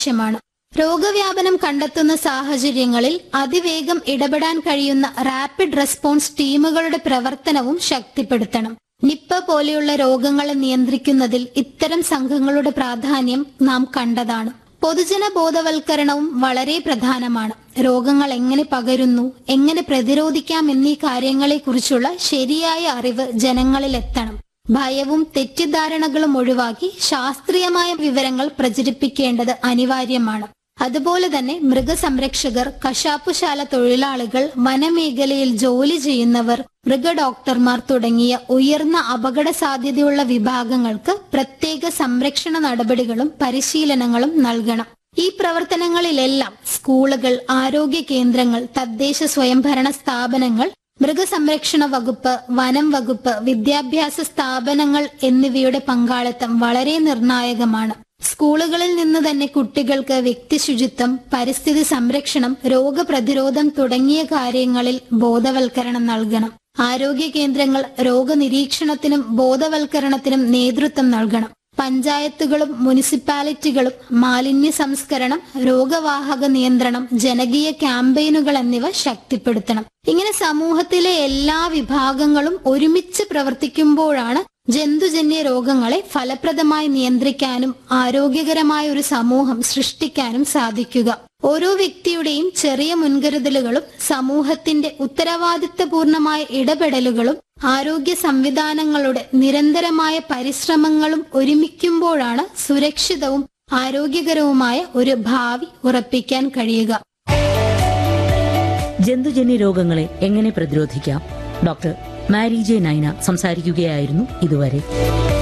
ആവശ്യമാണ് രോഗവ്യാപനം കണ്ടെത്തുന്ന സാഹചര്യങ്ങളിൽ അതിവേഗം ഇടപെടാൻ കഴിയുന്ന റാപ്പിഡ് റെസ്പോൺസ് ടീമുകളുടെ പ്രവർത്തനവും ശക്തിപ്പെടുത്തണം നിപ്പ പോലെയുള്ള രോഗങ്ങളെ നിയന്ത്രിക്കുന്നതിൽ ഇത്തരം സംഘങ്ങളുടെ പ്രാധാന്യം നാം കണ്ടതാണ് പൊതുജന ബോധവൽക്കരണവും വളരെ പ്രധാനമാണ് രോഗങ്ങൾ എങ്ങനെ പകരുന്നു എങ്ങനെ പ്രതിരോധിക്കാം എന്നീ കാര്യങ്ങളെക്കുറിച്ചുള്ള ശരിയായ അറിവ് ജനങ്ങളിൽ എത്തണം ഭയവും തെറ്റിദ്ധാരണകളും ഒഴിവാക്കി ശാസ്ത്രീയമായ വിവരങ്ങൾ പ്രചരിപ്പിക്കേണ്ടത് അനിവാര്യമാണ് അതുപോലെ തന്നെ മൃഗസംരക്ഷകർ കശാപ്പുശാല തൊഴിലാളികൾ വനമേഖലയിൽ ജോലി ചെയ്യുന്നവർ മൃഗഡോക്ടർമാർ തുടങ്ങിയ ഉയർന്ന അപകട സാധ്യതയുള്ള വിഭാഗങ്ങൾക്ക് പ്രത്യേക സംരക്ഷണ നടപടികളും പരിശീലനങ്ങളും നൽകണം ഈ പ്രവർത്തനങ്ങളിലെല്ലാം സ്കൂളുകൾ ആരോഗ്യ കേന്ദ്രങ്ങൾ തദ്ദേശ സ്വയംഭരണ സ്ഥാപനങ്ങൾ മൃഗസംരക്ഷണ വകുപ്പ് വനം വകുപ്പ് വിദ്യാഭ്യാസ സ്ഥാപനങ്ങൾ എന്നിവയുടെ പങ്കാളിത്തം വളരെ നിർണായകമാണ് സ്കൂളുകളിൽ നിന്ന് തന്നെ കുട്ടികൾക്ക് വ്യക്തിശുചിത്വം പരിസ്ഥിതി സംരക്ഷണം രോഗപ്രതിരോധം തുടങ്ങിയ കാര്യങ്ങളിൽ ബോധവൽക്കരണം നൽകണം ആരോഗ്യ കേന്ദ്രങ്ങൾ രോഗനിരീക്ഷണത്തിനും ബോധവൽക്കരണത്തിനും നേതൃത്വം നൽകണം പഞ്ചായത്തുകളും മുനിസിപ്പാലിറ്റികളും മാലിന്യ സംസ്കരണം രോഗവാഹക നിയന്ത്രണം ജനകീയ ക്യാമ്പയിനുകൾ എന്നിവ ശക്തിപ്പെടുത്തണം ഇങ്ങനെ സമൂഹത്തിലെ എല്ലാ വിഭാഗങ്ങളും ഒരുമിച്ച് പ്രവർത്തിക്കുമ്പോഴാണ് ജന്തുജന്യ രോഗങ്ങളെ ഫലപ്രദമായി നിയന്ത്രിക്കാനും ആരോഗ്യകരമായ ഒരു സമൂഹം സൃഷ്ടിക്കാനും സാധിക്കുക ഓരോ വ്യക്തിയുടെയും ചെറിയ മുൻകരുതലുകളും സമൂഹത്തിന്റെ ഉത്തരവാദിത്തപൂർണമായ ഇടപെടലുകളും ആരോഗ്യ സംവിധാനങ്ങളുടെ നിരന്തരമായ പരിശ്രമങ്ങളും ഒരുമിക്കുമ്പോഴാണ് സുരക്ഷിതവും ആരോഗ്യകരവുമായ ഒരു ഭാവി ഉറപ്പിക്കാൻ കഴിയുക ജന്തുജന്യ രോഗങ്ങളെ എങ്ങനെ പ്രതിരോധിക്കാം ഡോക്ടർ മാരി ജെ നൈന സംസാരിക്കുകയായിരുന്നു ഇതുവരെ